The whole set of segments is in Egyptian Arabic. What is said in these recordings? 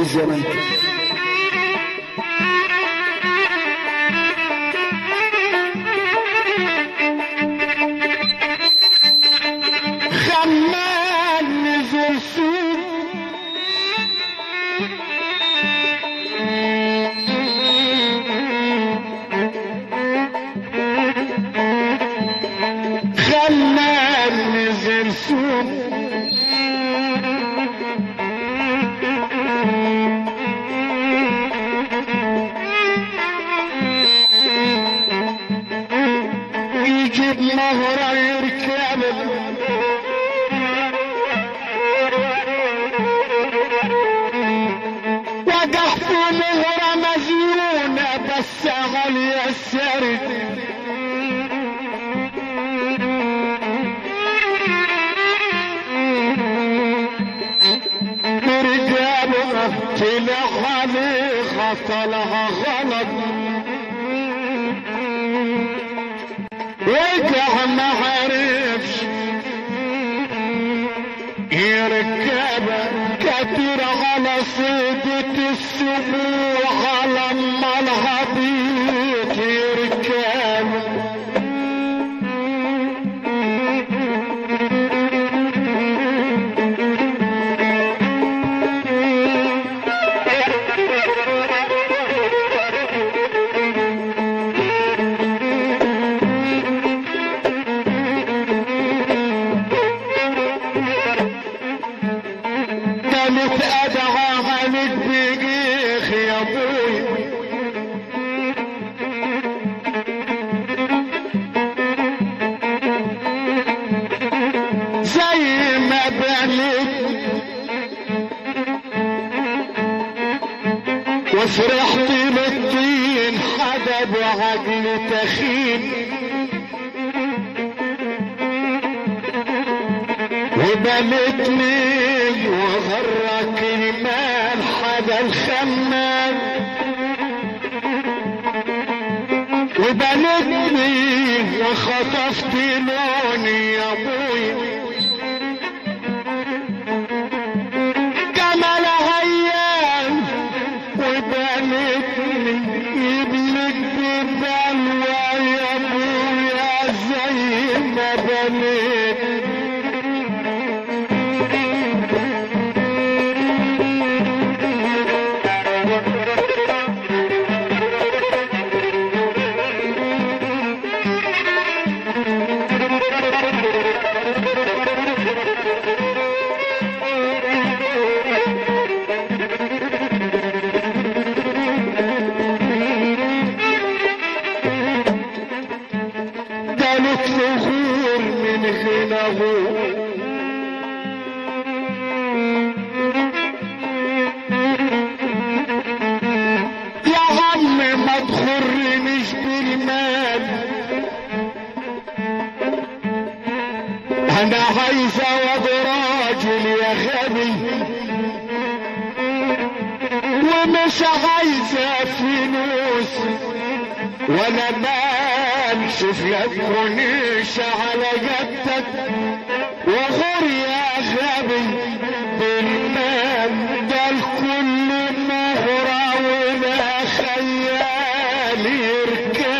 الزمن خمان نزل سوق خمان نزل سوق يجيب مهرة يركب وقع في مهرة مزيونة بس غالية السرد رجاله طلع عليه خطلها غلط وقع ما عرفش يركب كتير على صيدة السبوع لما الهبيط يركب كانت ادعى عليك بجيخ يا ابوي زي ما بنيت وفرحت بالطين حدب عقل تخين وبنتني وغرك المال حدا الخمام وبنتني وخطفت لوني يا ابوي جمال ايام وبنتني ابنك ببلوى يا ابويا زي ما بنيت قالت ظهور من غناه يا عم ما تخرنيش بالمال انا عايزه واد راجل يا غبي ومش عايزه فلوس ولا مال شوف لك كونيش على جدك وغر يا غبي بالمال ده الكل مهرة ولا خيال يركب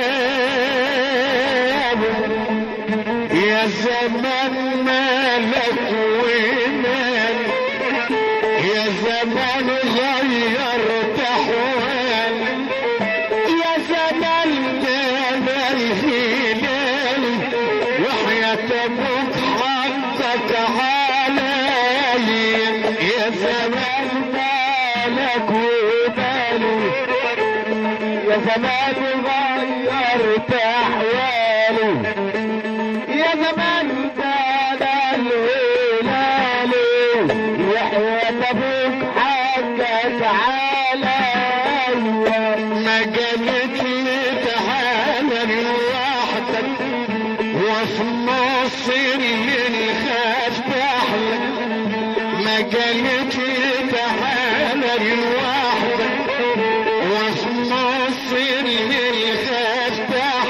يا زمان مالك ومال يا زمان غيرت احوال يا زمان ده الهلال وحياة ابوك حقك علي يا زمان مالك ومالي يا زمان غيرت احوالي يا زمان ده الهلال وحياة ابوك حقك علي ما قالت لي تعالى لوحدك وفي نص الليل خفتح ما قالت لي تعالى لوحدك وفي نص الليل خفتح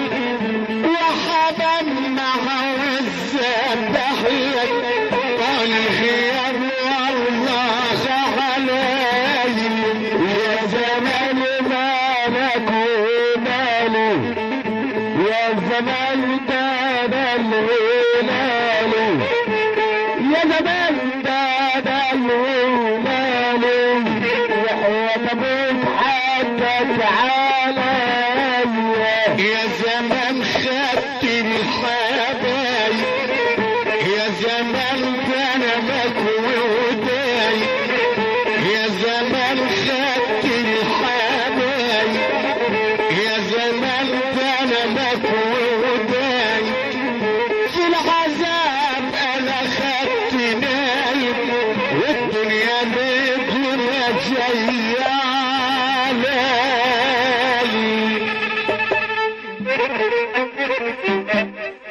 وحبا مع الذبح لك قال خير والله علي يا زمان داد الهلال يا زمان داد الهلال وتموت حتى تعالى يا زمان خدت الحبايب يا زمان ظلمك ووداي يا زمان خدت الحبايب يا زمان ظلمك ووداي في العذاب انا خدت نايم والدنيا بكنا جايه علي